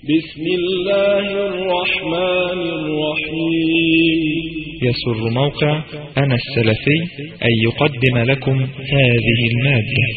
بسم الله الرحمن الرحيم يسر موقع أنا السلفي أن يقدم لكم هذه المادة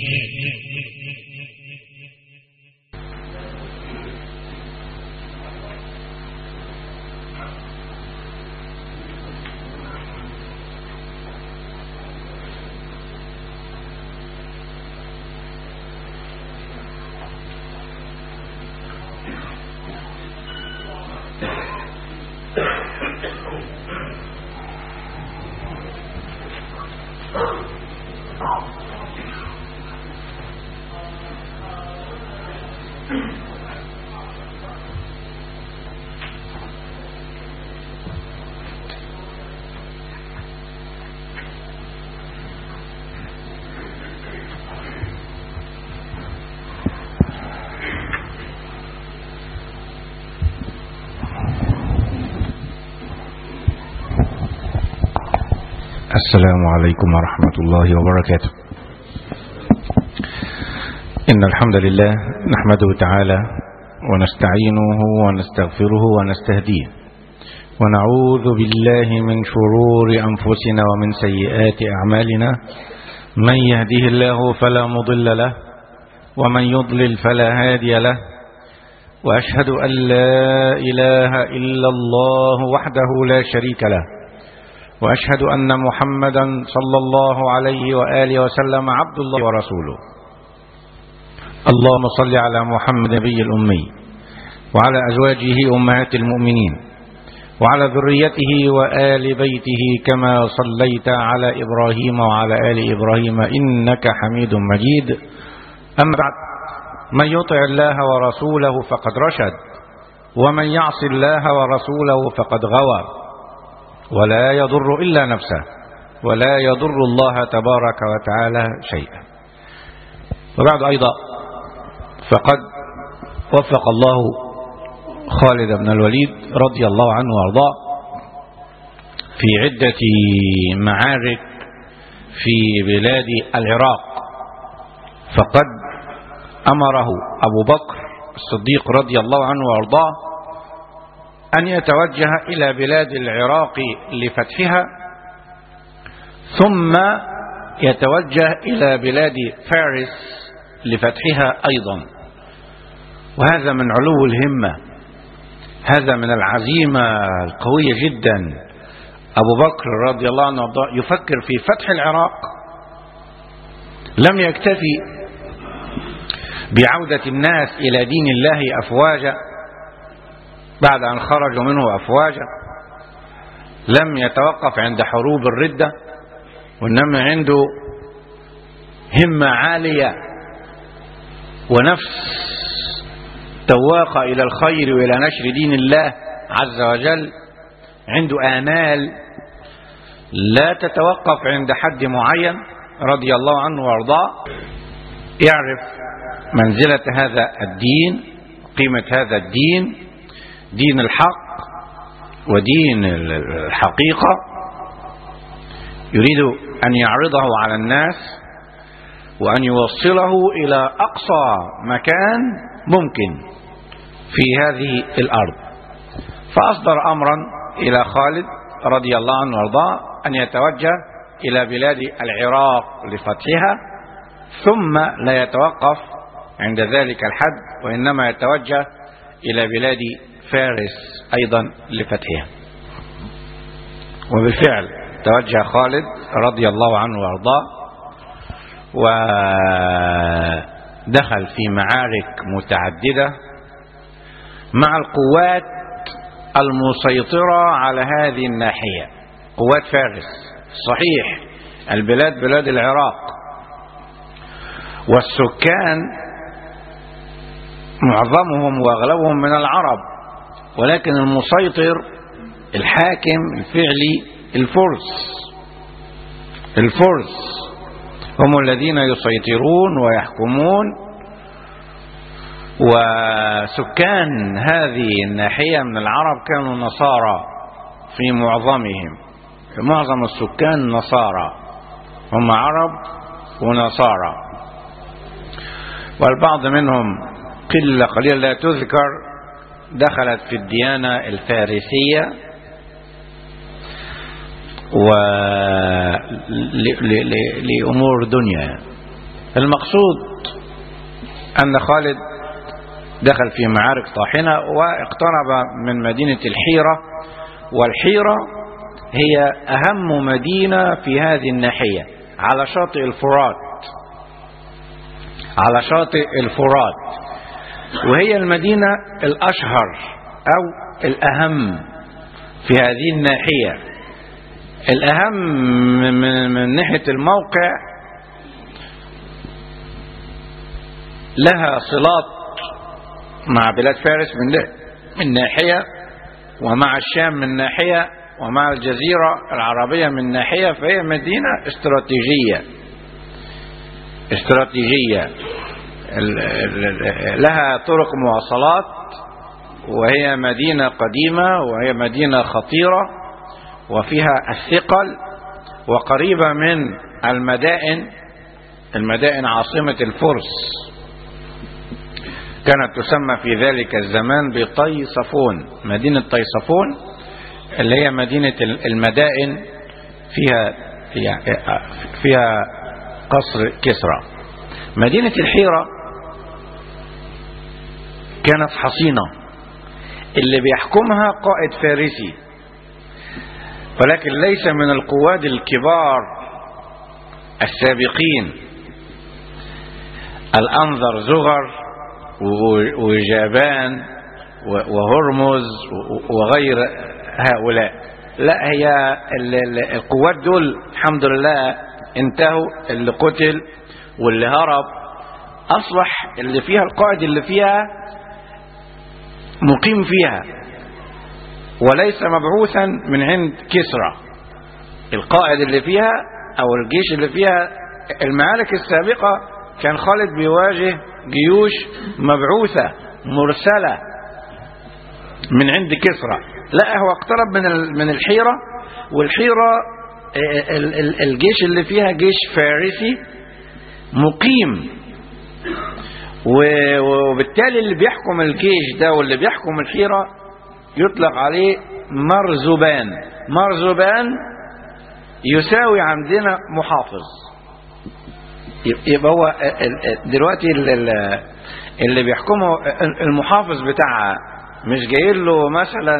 السلام عليكم ورحمة الله وبركاته إن الحمد لله نحمده تعالى ونستعينه ونستغفره ونستهديه ونعوذ بالله من شرور أنفسنا ومن سيئات أعمالنا من يهده الله فلا مضل له ومن يضلل فلا هادي له وأشهد أن لا إله إلا الله وحده لا شريك له وأشهد أن محمدا صلى الله عليه وآله وسلم عبد الله ورسوله اللهم صل على محمد نبي الأمي وعلى أزواجه أمهات المؤمنين وعلى ذريته وآل بيته كما صليت على إبراهيم وعلى آل إبراهيم إنك حميد مجيد أما بعد من يطع الله ورسوله فقد رشد ومن يعص الله ورسوله فقد غوى ولا يضر إلا نفسه ولا يضر الله تبارك وتعالى شيئا وبعد أيضا فقد وفق الله خالد بن الوليد رضي الله عنه وارضاه في عدة معارك في بلاد العراق فقد أمره أبو بكر الصديق رضي الله عنه وارضاه أن يتوجه إلى بلاد العراق لفتحها ثم يتوجه إلى بلاد فارس لفتحها أيضا وهذا من علو الهمة هذا من العزيمة القوية جدا أبو بكر رضي الله عنه يفكر في فتح العراق لم يكتفي بعودة الناس إلى دين الله أفواجا بعد أن خرجوا منه أفواجا لم يتوقف عند حروب الردة وإنما عنده همة عالية ونفس تواقة إلى الخير وإلى نشر دين الله عز وجل عنده آمال لا تتوقف عند حد معين رضي الله عنه وارضاه يعرف منزلة هذا الدين قيمة هذا الدين دين الحق ودين الحقيقة يريد أن يعرضه على الناس وأن يوصله إلى أقصى مكان ممكن في هذه الأرض فأصدر أمرا إلى خالد رضي الله عنه وارضاه أن يتوجه إلى بلاد العراق لفتحها ثم لا يتوقف عند ذلك الحد وإنما يتوجه إلى بلاد فارس أيضا لفتحها وبالفعل توجه خالد رضي الله عنه وارضاه ودخل في معارك متعددة مع القوات المسيطرة على هذه الناحية قوات فارس صحيح البلاد بلاد العراق والسكان معظمهم واغلبهم من العرب ولكن المسيطر الحاكم الفعلي الفرس الفرس هم الذين يسيطرون ويحكمون وسكان هذه الناحية من العرب كانوا نصارى في معظمهم معظم السكان نصارى هم عرب ونصارى والبعض منهم قلة قليلة لا تذكر دخلت في الديانة الفارسية و ل- ل- ل- لأمور دنيا المقصود أن خالد دخل في معارك طاحنة واقترب من مدينة الحيرة والحيرة هي أهم مدينة في هذه الناحية على شاطئ الفرات على شاطئ الفرات وهي المدينة الأشهر أو الأهم في هذه الناحية الأهم من, من ناحية الموقع لها صلات مع بلاد فارس من من ناحية ومع الشام من ناحية ومع الجزيرة العربية من ناحية فهي مدينة استراتيجية استراتيجية ال- ال- ال- لها طرق مواصلات وهي مدينة قديمة وهي مدينة خطيرة وفيها الثقل وقريبة من المدائن المدائن عاصمة الفرس كانت تسمى في ذلك الزمان بطيصفون مدينة طيصفون اللي هي مدينة المدائن فيها فيها, فيها قصر كسرى مدينة الحيرة كانت حصينة اللي بيحكمها قائد فارسي ولكن ليس من القواد الكبار السابقين الأنظر زغر وجابان وهرمز وغير هؤلاء لا هي القوات دول الحمد لله انتهوا اللي قتل واللي هرب أصبح اللي فيها القائد اللي فيها مقيم فيها وليس مبعوثا من عند كسرى القائد اللي فيها أو الجيش اللي فيها المعارك السابقة كان خالد بيواجه جيوش مبعوثة مرسلة من عند كسرى لا هو اقترب من من الحيرة والحيرة الجيش اللي فيها جيش فارسي مقيم وبالتالي اللي بيحكم الجيش ده واللي بيحكم الحيرة يطلق عليه مرزبان مرزبان يساوي عندنا محافظ يبقى هو دلوقتي اللي بيحكمه المحافظ بتاعها مش جاي له مثلا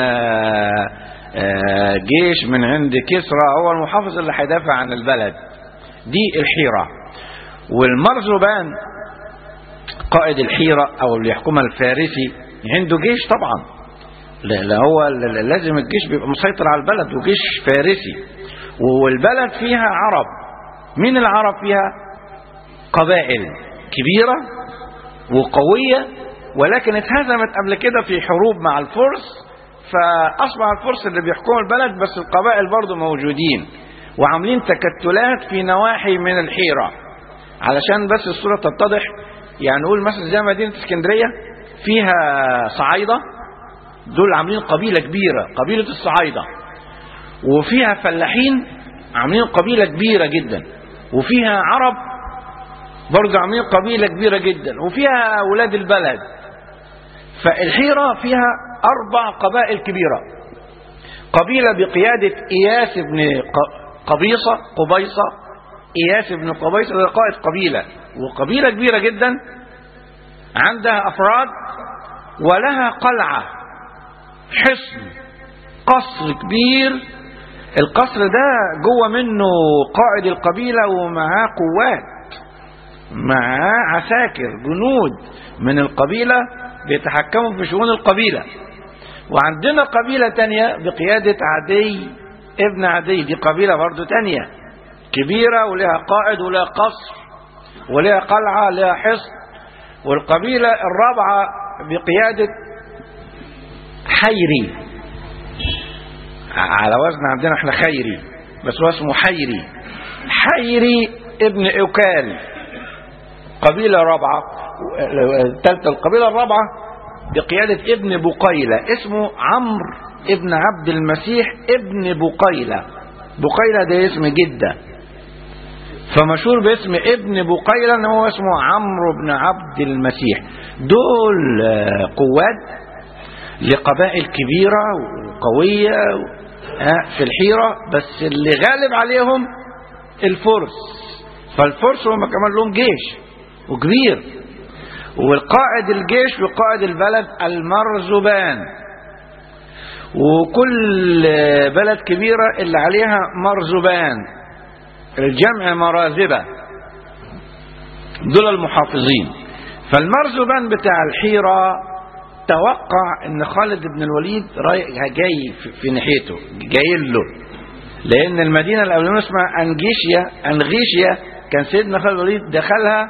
جيش من عند كسرى هو المحافظ اللي هيدافع عن البلد دي الحيرة والمرزبان قائد الحيرة او اللي يحكمها الفارسي عنده جيش طبعا لا هو لازم الجيش بيبقى مسيطر على البلد وجيش فارسي والبلد فيها عرب مين العرب فيها قبائل كبيرة وقوية ولكن اتهزمت قبل كده في حروب مع الفرس فأصبح الفرس اللي بيحكموا البلد بس القبائل برضو موجودين وعاملين تكتلات في نواحي من الحيرة علشان بس الصورة تتضح يعني نقول مثلا زي مدينة اسكندرية فيها صعايدة دول عاملين قبيلة كبيرة قبيلة الصعايدة وفيها فلاحين عاملين قبيلة كبيرة جدا وفيها عرب برضه عاملين قبيلة كبيرة جدا وفيها أولاد البلد فالحيرة فيها أربع قبائل كبيرة قبيلة بقيادة إياس بن قبيصة قبيصة إياس بن قبيصة ده قائد قبيلة وقبيلة كبيرة جدا عندها أفراد ولها قلعة حصن قصر كبير القصر ده جوه منه قائد القبيلة ومعاه قوات معاه عساكر جنود من القبيلة بيتحكموا في شؤون القبيلة وعندنا قبيلة تانية بقيادة عدي ابن عدي دي قبيلة برضو تانية كبيرة ولها قائد ولها قصر ولها قلعة لها حصن والقبيلة الرابعة بقيادة حيري على وزن عندنا احنا خيري بس هو اسمه حيري حيري ابن أكال قبيلة رابعة الثالثة القبيلة الرابعة بقيادة ابن بقيلة اسمه عمرو ابن عبد المسيح ابن بقيلة بقيلة ده اسم جدة فمشهور باسم ابن بقيلة ان هو اسمه عمرو بن عبد المسيح دول قوات لقبائل كبيرة وقوية في الحيرة بس اللي غالب عليهم الفرس فالفرس هم كمان لهم جيش وكبير والقائد الجيش وقائد البلد المرزبان وكل بلد كبيرة اللي عليها مرزبان الجمع مراذبة دول المحافظين فالمرزبان بتاع الحيرة توقع ان خالد بن الوليد رايح جاي في ناحيته جاي له لان المدينة الاولانية اسمها انجيشيا انغيشيا كان سيدنا خالد بن الوليد دخلها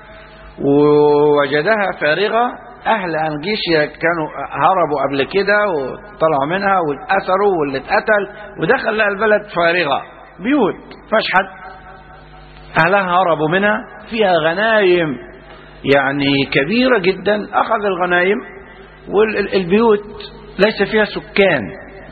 ووجدها فارغة أهل أنجيشيا كانوا هربوا قبل كده وطلعوا منها واتأثروا واللي اتقتل ودخل لها البلد فارغة بيوت فاش حد أهلها هربوا منها فيها غنايم يعني كبيرة جدا أخذ الغنايم والبيوت ليس فيها سكان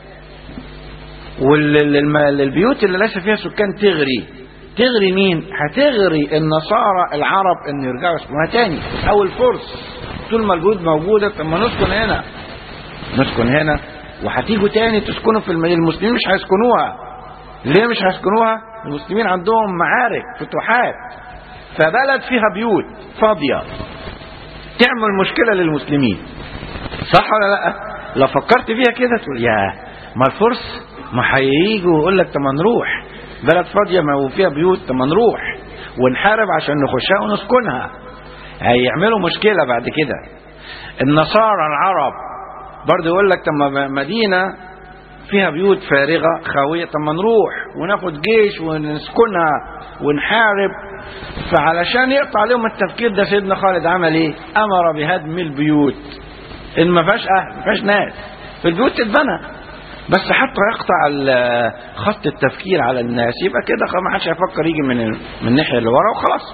والبيوت اللي ليس فيها سكان تغري تغري مين هتغري النصارى العرب ان يرجعوا يسكنوها تاني او الفرس طول ما البيوت موجودة طب ما نسكن هنا نسكن هنا وهتيجوا تاني تسكنوا في المدينة المسلمين مش هيسكنوها ليه مش هيسكنوها المسلمين عندهم معارك فتوحات فبلد فيها بيوت فاضية تعمل مشكلة للمسلمين صح ولا لا لو فكرت فيها كده تقول يا ما الفرس ما هييجوا ويقول لك طب ما نروح بلد فاضية ما وفيها بيوت طب ما نروح ونحارب عشان نخشها ونسكنها هيعملوا مشكلة بعد كده النصارى العرب برضه يقول لك طب ما مدينة فيها بيوت فارغة خاوية طب ما نروح وناخد جيش ونسكنها ونحارب فعلشان يقطع عليهم التفكير ده سيدنا خالد عمل ايه امر بهدم البيوت ان ما فيهاش اهل ما فيهاش ناس فالبيوت تتبنى بس حتى يقطع خط التفكير على الناس يبقى كده ما حدش هيفكر يجي من من الناحيه اللي ورا وخلاص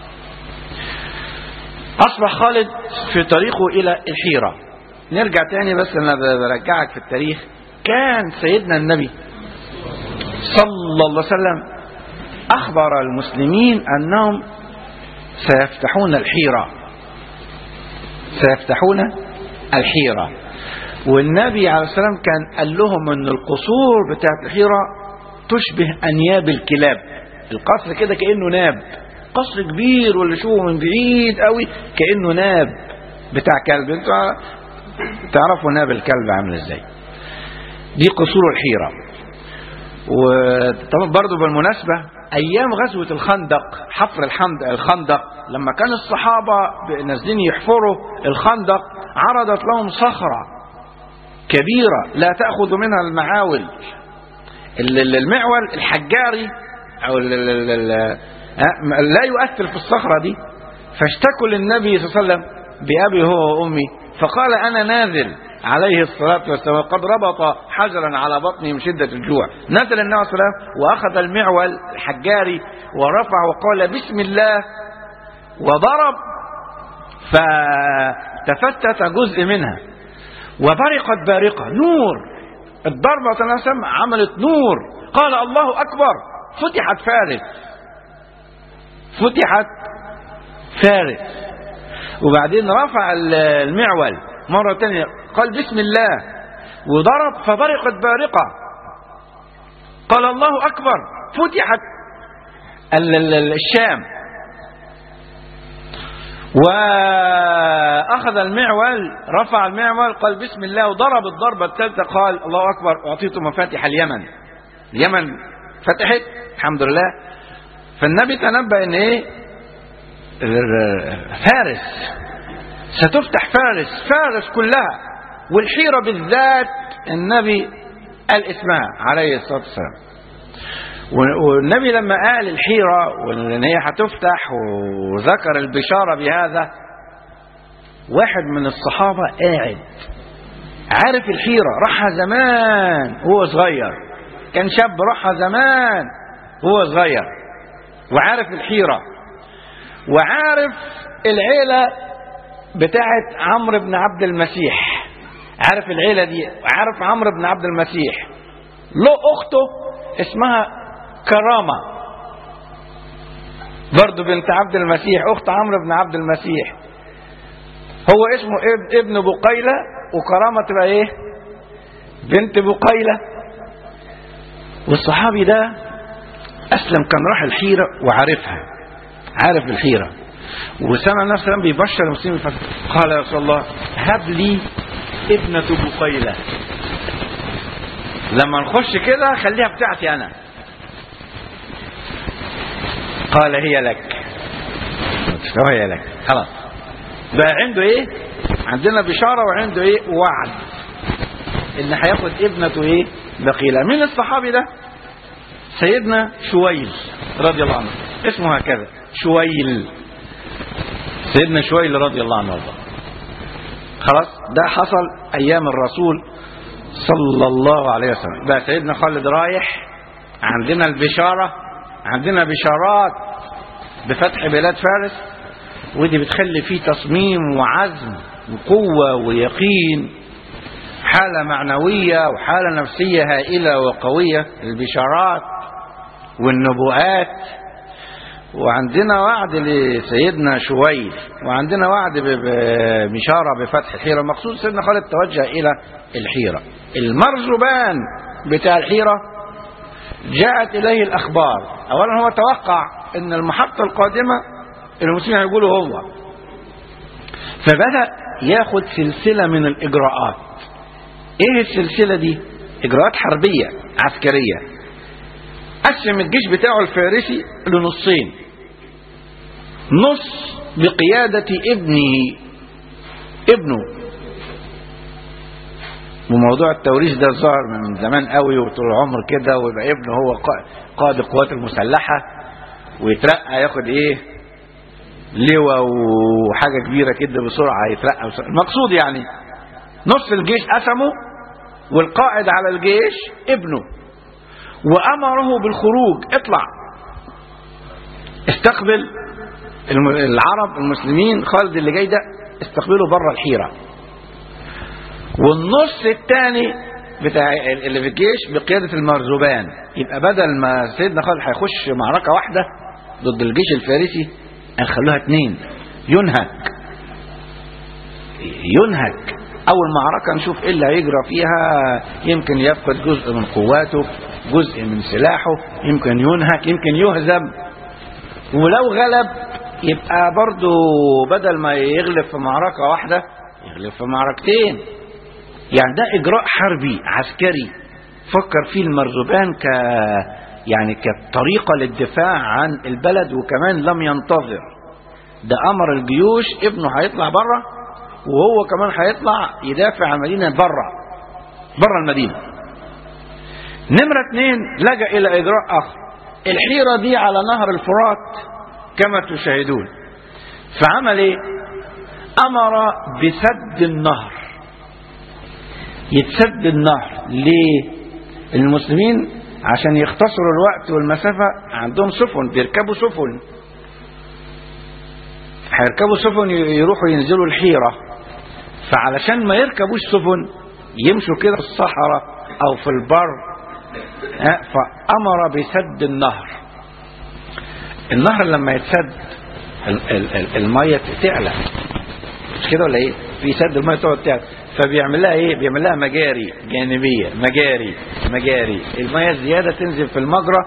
اصبح خالد في طريقه الى الحيره نرجع تاني بس انا برجعك في التاريخ كان سيدنا النبي صلى الله عليه وسلم اخبر المسلمين انهم سيفتحون الحيره سيفتحون الحيره والنبي عليه السلام كان قال لهم ان القصور بتاعت الحيرة تشبه انياب الكلاب القصر كده كأنه ناب قصر كبير واللي شوفه من بعيد قوي كأنه ناب بتاع كلب انتوا تعرفوا ناب الكلب عامل ازاي دي قصور الحيرة وطبعا برضو بالمناسبة ايام غزوة الخندق حفر الحمد الخندق لما كان الصحابة نازلين يحفروا الخندق عرضت لهم صخرة كبيرة لا تأخذ منها المعاول المعول الحجاري أو لا يؤثر في الصخرة دي فاشتكوا للنبي صلى الله عليه وسلم بأبي هو وأمي فقال أنا نازل عليه الصلاة والسلام قد ربط حجرا على بطنه من شدة الجوع نزل النبي صلى الله عليه وسلم وأخذ المعول الحجاري ورفع وقال بسم الله وضرب فتفتت جزء منها وبرقت بارقة نور الضربة تناسم عملت نور قال الله أكبر فتحت فارس فتحت فارس وبعدين رفع المعول مرة تانية قال بسم الله وضرب فبرقت بارقة قال الله أكبر فتحت الشام وأخذ المعول رفع المعول قال بسم الله وضرب الضربة الثالثة قال الله أكبر أعطيت مفاتيح اليمن اليمن فتحت الحمد لله فالنبي تنبأ ان ايه فارس ستفتح فارس فارس كلها والحيرة بالذات النبي قال اسمها عليه الصلاة والسلام والنبي لما قال الحيرة وان هي هتفتح وذكر البشارة بهذا واحد من الصحابة قاعد عارف الحيرة راحها زمان وهو صغير كان شاب راحها زمان وهو صغير وعارف الحيرة وعارف العيلة بتاعت عمرو بن عبد المسيح عارف العيلة دي وعارف عمرو بن عبد المسيح له أخته اسمها كرامة برضه بنت عبد المسيح أخت عمرو بن عبد المسيح هو اسمه ابن بقيلة وكرامة تبقى ايه بنت بقيلة والصحابي ده أسلم كان راح الحيرة وعارفها عارف الحيرة وسمع النبي صلى الله عليه وسلم بيبشر المسلمين بالفتح قال يا رسول الله هب لي ابنة بقيلة لما نخش كده خليها بتاعتي أنا قال هي لك هي لك خلاص بقى عنده ايه عندنا بشارة وعنده ايه وعد ان هياخد ابنته ايه بقيلة مين الصحابي ده سيدنا شويل رضي الله عنه اسمه هكذا شويل سيدنا شويل رضي الله عنه وارضاه خلاص ده حصل ايام الرسول صلى الله عليه وسلم بقى سيدنا خالد رايح عندنا البشارة عندنا بشارات بفتح بلاد فارس ودي بتخلي فيه تصميم وعزم وقوة ويقين حالة معنوية وحالة نفسية هائلة وقوية البشارات والنبوءات وعندنا وعد لسيدنا شويل وعندنا وعد ببشارة بفتح الحيرة مقصود سيدنا خالد توجه إلى الحيرة المرزبان بتاع الحيرة جاءت إليه الأخبار أولا هو توقع أن المحطة القادمة المسلمين هيقولوا هو فبدأ ياخد سلسلة من الإجراءات إيه السلسلة دي إجراءات حربية عسكرية قسم الجيش بتاعه الفارسي لنصين نص بقيادة ابنه ابنه وموضوع التوريث ده ظهر من زمان قوي وطول العمر كده ويبقى ابنه هو قائد القوات المسلحة ويترقى ياخد ايه لواء وحاجة كبيرة كده بسرعة يترقى بسرعة المقصود يعني نص الجيش قسمه والقائد على الجيش ابنه وأمره بالخروج اطلع استقبل العرب المسلمين خالد اللي جاي ده استقبله بره الحيرة والنص الثاني بتاع اللي في الجيش بقيادة المرزبان يبقى بدل ما سيدنا خالد هيخش معركة واحدة ضد الجيش الفارسي هنخلوها اتنين ينهك ينهك اول معركة نشوف ايه اللي هيجرى فيها يمكن يفقد جزء من قواته جزء من سلاحه يمكن ينهك يمكن يهزم ولو غلب يبقى برضه بدل ما يغلب في معركة واحدة يغلب في معركتين يعني ده إجراء حربي عسكري فكر فيه المرزبان ك يعني كطريقة للدفاع عن البلد وكمان لم ينتظر ده أمر الجيوش ابنه هيطلع بره وهو كمان هيطلع يدافع عن المدينة بره بره المدينة نمرة اتنين لجأ إلى إجراء آخر الحيرة دي على نهر الفرات كما تشاهدون فعمل ايه أمر بسد النهر يتسد النهر ليه المسلمين عشان يختصروا الوقت والمسافة عندهم سفن بيركبوا سفن هيركبوا سفن يروحوا ينزلوا الحيرة فعلشان ما يركبوش سفن يمشوا كده في الصحراء او في البر فأمر بسد النهر النهر لما يتسد المية تعلى مش كده ولا ايه في سد المية تقعد تعلى فبيعمل لها ايه بيعمل لها مجاري جانبيه مجاري مجاري الميه الزياده تنزل في المجرى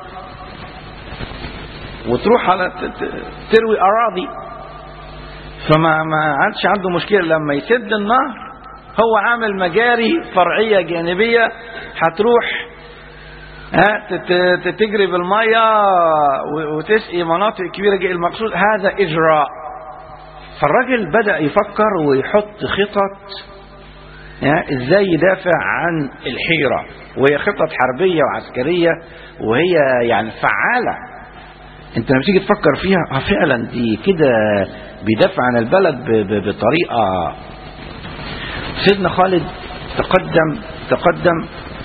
وتروح على تروي اراضي فما ما عادش عنده مشكله لما يسد النهر هو عامل مجاري فرعيه جانبيه هتروح ها تجري بالميه وتسقي مناطق كبيره المقصود هذا اجراء فالراجل بدا يفكر ويحط خطط ازاي يدافع عن الحيرة وهي خطط حربية وعسكرية وهي يعني فعالة انت لما تيجي تفكر فيها اه فعلا دي كده بيدافع عن البلد بطريقة سيدنا خالد تقدم تقدم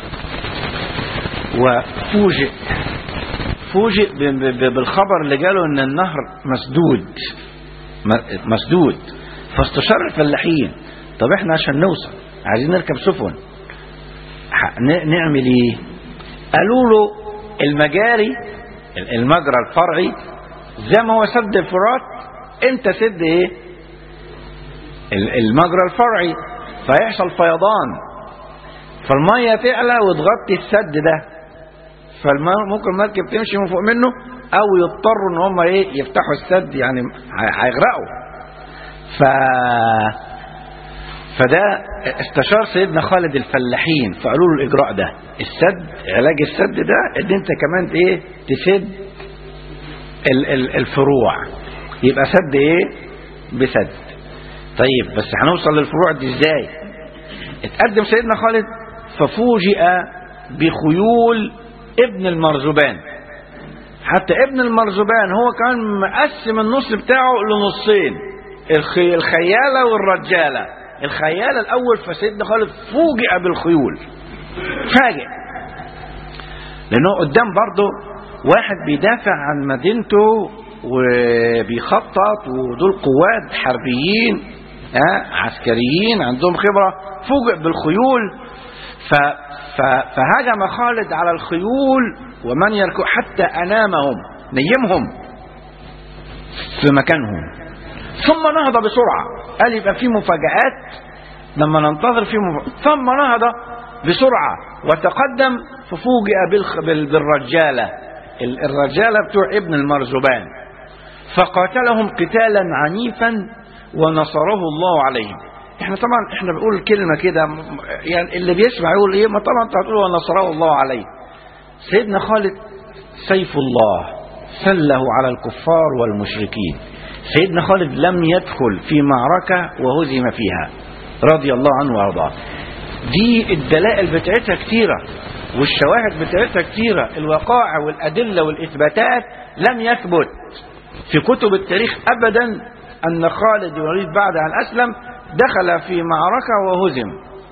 وفوجئ فوجئ بالخبر اللي جاله ان النهر مسدود مسدود فاستشار الفلاحين طب احنا عشان نوصل عايزين نركب سفن نعمل ايه قالوا له المجاري المجرى الفرعي زي ما هو سد الفرات انت سد ايه المجرى الفرعي فيحصل فيضان فالميه تعلى وتغطي السد ده فممكن المركب تمشي من فوق منه او يضطروا ان هم ايه يفتحوا السد يعني هيغرقوا ف فده استشار سيدنا خالد الفلاحين فقالوا له الاجراء ده السد علاج السد ده ان انت كمان ايه تسد ال ال الفروع يبقى سد ايه بسد طيب بس هنوصل للفروع دي ازاي اتقدم سيدنا خالد ففوجئ بخيول ابن المرزبان حتى ابن المرزبان هو كان مقسم النص بتاعه لنصين الخي الخيالة والرجالة الخيالة الأول فسيدنا خالد فوجئ بالخيول فاجئ لأنه قدام برضه واحد بيدافع عن مدينته وبيخطط ودول قوات حربيين ها عسكريين عندهم خبرة فوجئ بالخيول ف ف فهجم خالد على الخيول ومن يركب حتى أنامهم نيمهم في مكانهم ثم نهض بسرعة قال يبقى في مفاجآت لما ننتظر في مفاجآت ثم نهض بسرعة وتقدم ففوجئ بالخ... بال... بالرجالة الرجالة بتوع ابن المرزبان فقاتلهم قتالا عنيفا ونصره الله عليهم احنا طبعا احنا بنقول كلمة كده يعني اللي بيسمع يقول ايه ما طبعا انت هتقول ونصره الله عليه سيدنا خالد سيف الله سله على الكفار والمشركين سيدنا خالد لم يدخل في معركة وهزم فيها رضي الله عنه وارضاه دي الدلائل بتاعتها كتيرة والشواهد بتاعتها كتيرة الوقائع والأدلة والإثباتات لم يثبت في كتب التاريخ أبدا أن خالد بن الوليد بعد أن أسلم دخل في معركة وهزم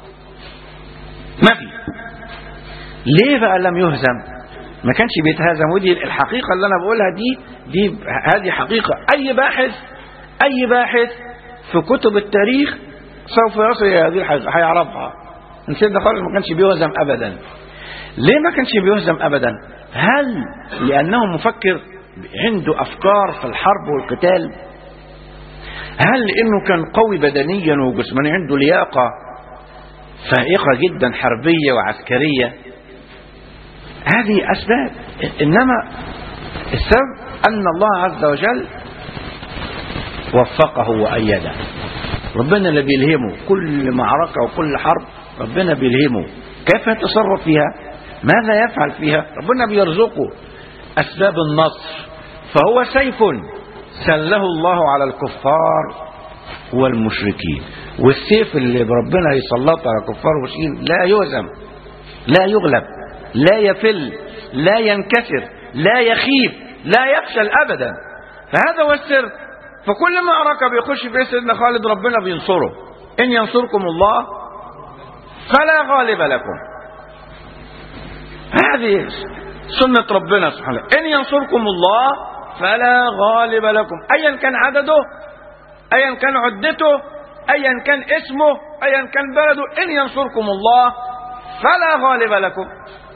ما في ليه بقى لم يهزم ما كانش بيتهزم ودي الحقيقة اللي أنا بقولها دي دي هذه حقيقة أي باحث أي باحث في كتب التاريخ سوف يصل إلى هذه الحقيقة هيعرفها إن سيدنا خالد ما كانش بيهزم أبدا ليه ما كانش بيهزم أبدا هل لأنه مفكر عنده أفكار في الحرب والقتال هل لأنه كان قوي بدنيا وجسمانيا عنده لياقة فائقة جدا حربية وعسكرية هذه أسباب إنما السبب أن الله عز وجل وفقه وأيده ربنا اللي بيلهمه كل معركة وكل حرب ربنا بيلهمه كيف يتصرف فيها ماذا يفعل فيها ربنا بيرزقه أسباب النصر فهو سيف سله الله على الكفار والمشركين والسيف اللي ربنا يسلطه على الكفار والمشركين لا يهزم لا يغلب لا يفل لا ينكسر لا يخيب لا يفشل ابدا فهذا هو السر فكل معركة بيخش فيها سيدنا خالد ربنا بينصره إن ينصركم الله فلا غالب لكم هذه سنة ربنا سبحانه إن ينصركم الله فلا غالب لكم أيا كان عدده أيا كان عدته أيا كان اسمه أيا كان بلده إن ينصركم الله فلا غالب لكم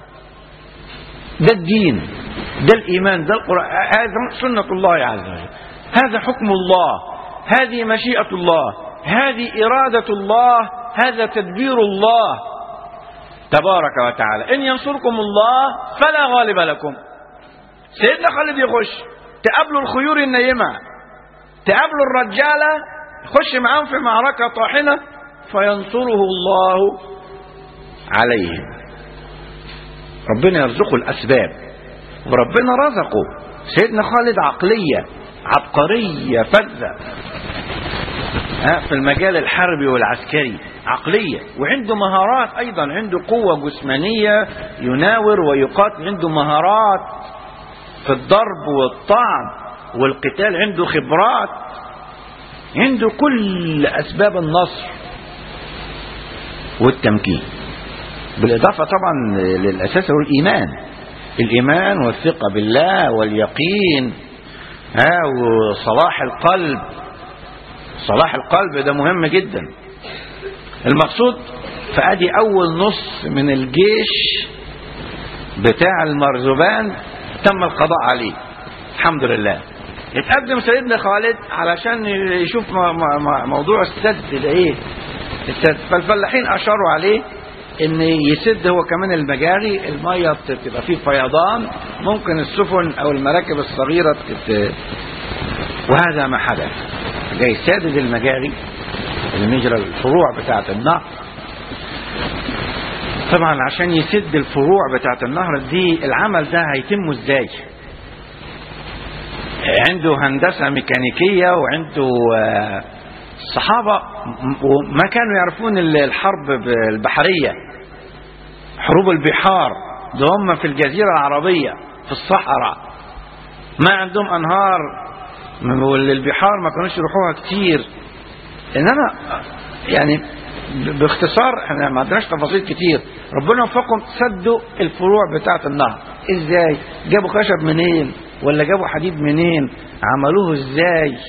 ده الدين ده الإيمان ده القرآن هذا سنة الله عز وجل هذا حكم الله هذه مشيئة الله هذه إرادة الله هذا تدبير الله تبارك وتعالى إن ينصركم الله فلا غالب لكم سيدنا خالد يخش تقابلوا الخيور النيمة تقابلوا الرجالة يخش معاهم في معركة طاحنة فينصره الله عليهم ربنا يرزقه الأسباب وربنا رزقه سيدنا خالد عقلية عبقرية فذة في المجال الحربي والعسكري عقلية وعنده مهارات أيضا عنده قوة جسمانية يناور ويقاتل عنده مهارات في الضرب والطعن والقتال عنده خبرات عنده كل أسباب النصر والتمكين بالإضافة طبعا للأساس هو الإيمان الإيمان والثقة بالله واليقين ها وصلاح القلب صلاح القلب ده مهم جدا المقصود فأدي أول نص من الجيش بتاع المرزبان تم القضاء عليه الحمد لله اتقدم سيدنا خالد علشان يشوف موضوع السد ده ايه السد فالفلاحين اشاروا عليه ان يسد هو كمان المجاري الميه تبقى فيه فيضان ممكن السفن او المراكب الصغيره تت... وهذا ما حدث جاي سادد المجاري المجرى الفروع بتاعه النهر طبعا عشان يسد الفروع بتاعه النهر دي العمل ده هيتم ازاي عنده هندسه ميكانيكيه وعنده آه، الصحابه م- ما كانوا يعرفون ال- الحرب البحريه حروب البحار ده هم في الجزيره العربيه في الصحراء ما عندهم انهار والبحار ما كانوش يروحوها كتير انما يعني ب- باختصار احنا ما عندناش تفاصيل كتير ربنا وفقهم سدوا الفروع بتاعه النهر ازاي جابوا خشب منين ولا جابوا حديد منين عملوه ازاي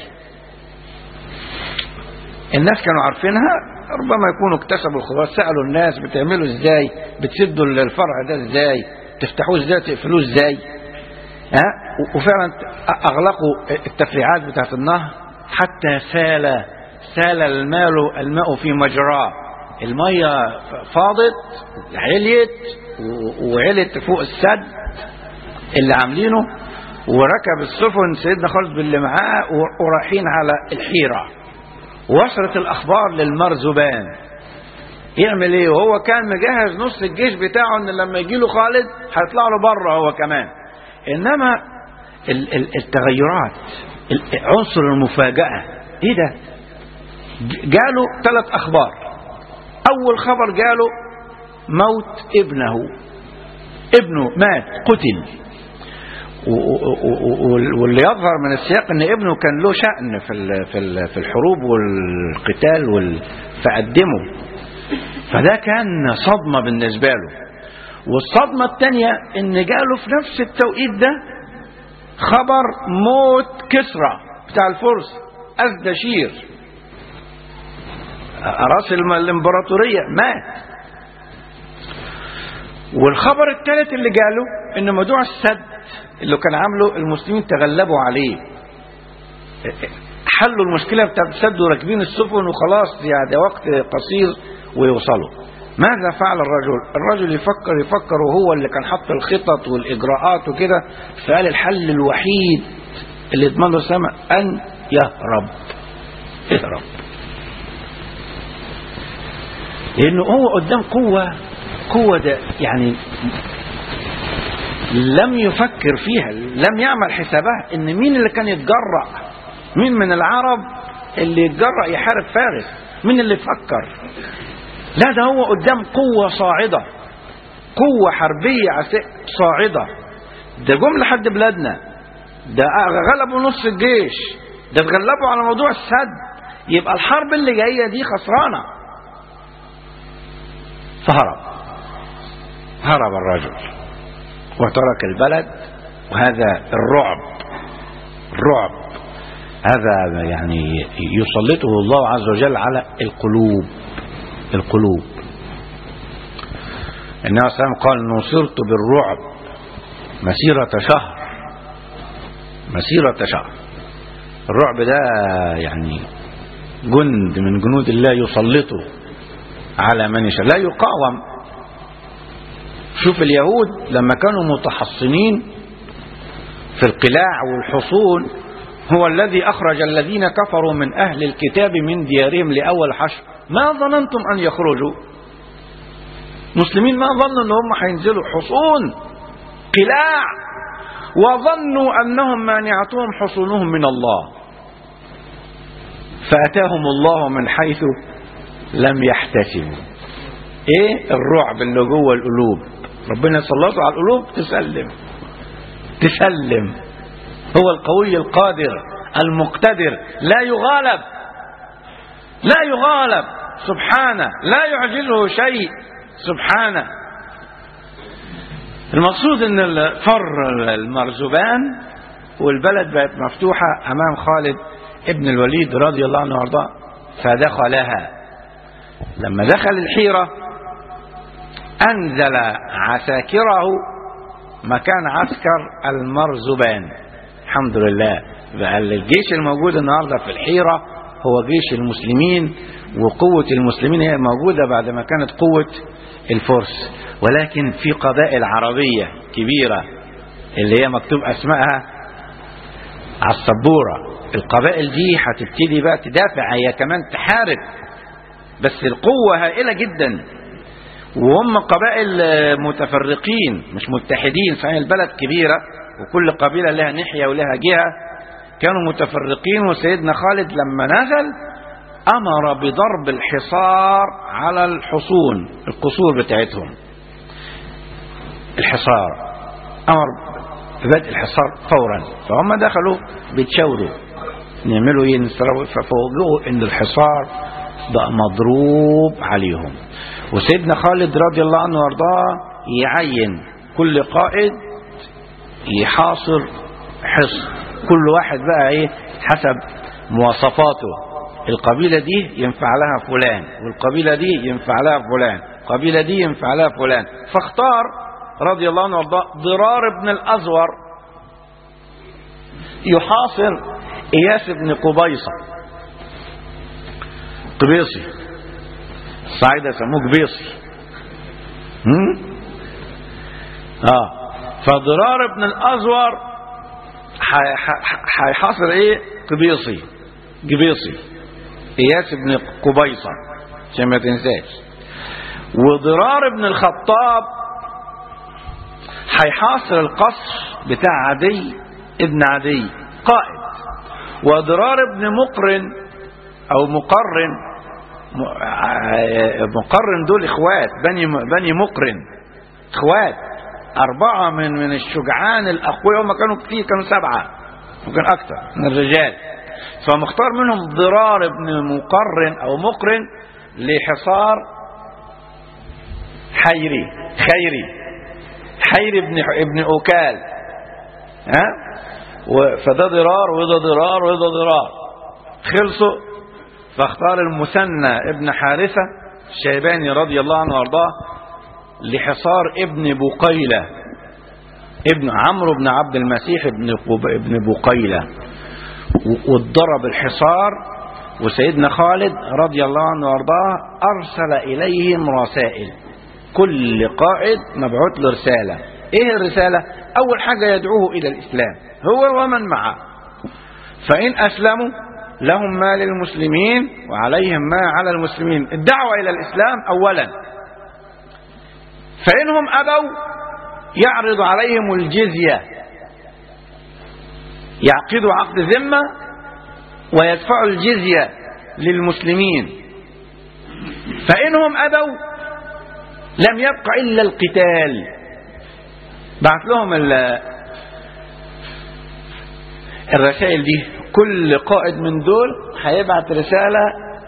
الناس كانوا عارفينها ربما يكونوا اكتسبوا الخبرات سالوا الناس بتعملوا ازاي بتسدوا الفرع ده ازاي تفتحوه ازاي تقفلوه ازاي ها وفعلا اغلقوا التفريعات بتاعت النهر حتى سال سال الماء الماء في مجراه الميه فاضت عليت و- وعلت فوق السد اللي عاملينه وركب السفن سيدنا خالد باللي معاه و- ورايحين على الحيره وصلت الاخبار للمرزبان يعمل ايه وهو كان مجهز نص الجيش بتاعه ان لما يجي له خالد هيطلع له بره هو كمان انما ال- ال- التغيرات ال- عنصر المفاجاه ايه ده ج- جاله ثلاث اخبار اول خبر جاله موت ابنه ابنه مات قتل و- و- و- و- واللي يظهر من السياق ان ابنه كان له شأن في ال- في ال- في الحروب والقتال وال- فقدمه فده كان صدمة بالنسبة له والصدمة الثانية ان جاله في نفس التوقيت ده خبر موت كسرى بتاع الفرس أزدشير رأس الم- الإمبراطورية مات والخبر الثالث اللي جاله ان موضوع السد اللي كان عامله المسلمين تغلبوا عليه حلوا المشكله بتاعت السد وراكبين السفن وخلاص يعني ده وقت قصير ويوصلوا ماذا فعل الرجل الرجل يفكر يفكر وهو اللي كان حط الخطط والاجراءات وكده فقال الحل الوحيد اللي يضمن له السماء ان يهرب يهرب لانه هو قدام قوه قوه ده يعني لم يفكر فيها لم يعمل حسابها ان مين اللي كان يتجرأ مين من العرب اللي يتجرأ يحارب فارس مين اللي فكر لا ده هو قدام قوة صاعدة قوة حربية عس- صاعدة ده جم لحد بلادنا ده غلبوا نص الجيش ده اتغلبوا على موضوع السد يبقى الحرب اللي جاية دي خسرانة فهرب هرب الرجل وترك البلد وهذا الرعب الرعب هذا يعني يسلطه الله عز وجل على القلوب القلوب النبي صلى الله عليه وسلم قال نصرت بالرعب مسيرة شهر مسيرة شهر الرعب ده يعني جند من جنود الله يسلطه على من يشاء لا يقاوم شوف اليهود لما كانوا متحصنين في القلاع والحصون هو الذي أخرج الذين كفروا من أهل الكتاب من ديارهم لأول حشر ما ظننتم أن يخرجوا مسلمين ما ظنوا أن هم هينزلوا حصون قلاع وظنوا أنهم مانعتهم حصونهم من الله فأتاهم الله من حيث لم يحتسبوا ايه الرعب اللي جوه القلوب ربنا يسلطه على القلوب تسلم تسلم هو القوي القادر المقتدر لا يغالب لا يغالب سبحانه لا يعجزه شيء سبحانه المقصود ان فر المرزبان والبلد بقت مفتوحة امام خالد ابن الوليد رضي الله عنه وارضاه فدخلها لما دخل الحيرة أنزل عساكره مكان عسكر المرزبان الحمد لله بقى الجيش الموجود النهاردة في الحيرة هو جيش المسلمين وقوة المسلمين هي موجودة بعد ما كانت قوة الفرس ولكن في قبائل عربية كبيرة اللي هي مكتوب أسمائها على السبورة القبائل دي هتبتدي بقى تدافع هي كمان تحارب بس القوة هائلة جدا وهم قبائل متفرقين مش متحدين صحيح البلد كبيرة وكل قبيلة لها ناحية ولها جهة كانوا متفرقين وسيدنا خالد لما نزل أمر بضرب الحصار على الحصون القصور بتاعتهم الحصار أمر ببدء الحصار فورا فهم دخلوا بيتشاوروا نعملوا ايه نسروا ففوجئوا ان الحصار بقى مضروب عليهم وسيدنا خالد رضي الله عنه وارضاه يعين كل قائد يحاصر حصن كل واحد بقى ايه حسب مواصفاته القبيلة دي ينفع لها فلان والقبيلة دي ينفع لها فلان القبيلة دي ينفع لها فلان فاختار رضي الله عنه وارضاه ضرار بن الأزور يحاصر إياس بن قبيصة قبيصي الصعيدة يسموه قبيصي هم؟ اه فضرار بن الأزور هيحاصر ايه قبيصي قبيصي إياس بن قبيصة عشان ما تنساش وضرار بن الخطاب هيحاصر القصر بتاع عدي ابن عدي قائد وضرار بن مقرن او مقرن مقرن دول اخوات بني بني مقرن اخوات اربعه من من الشجعان الاقوياء هم كانوا كتير كانوا سبعه ممكن اكثر من الرجال فمختار منهم ضرار بن مقرن او مقرن لحصار حيري خيري حيري بن ابن اوكال ها فده ضرار وده ضرار وده ضرار خلصوا فاختار المثنى ابن حارثة الشيباني رضي الله عنه وارضاه لحصار ابن بقيلة ابن عمرو بن عبد المسيح ابن ابن بقيلة واتضرب الحصار وسيدنا خالد رضي الله عنه وارضاه ارسل اليهم رسائل كل قائد مبعوث له رساله ايه الرساله اول حاجه يدعوه الى الاسلام هو ومن معه فان اسلموا لهم ما للمسلمين وعليهم ما على المسلمين الدعوه الى الاسلام اولا فانهم ابوا يعرض عليهم الجزيه يعقدوا عقد ذمه ويدفعوا الجزيه للمسلمين فانهم ابوا لم يبق الا القتال بعت لهم الرسائل دي كل قائد من دول هيبعت رسالة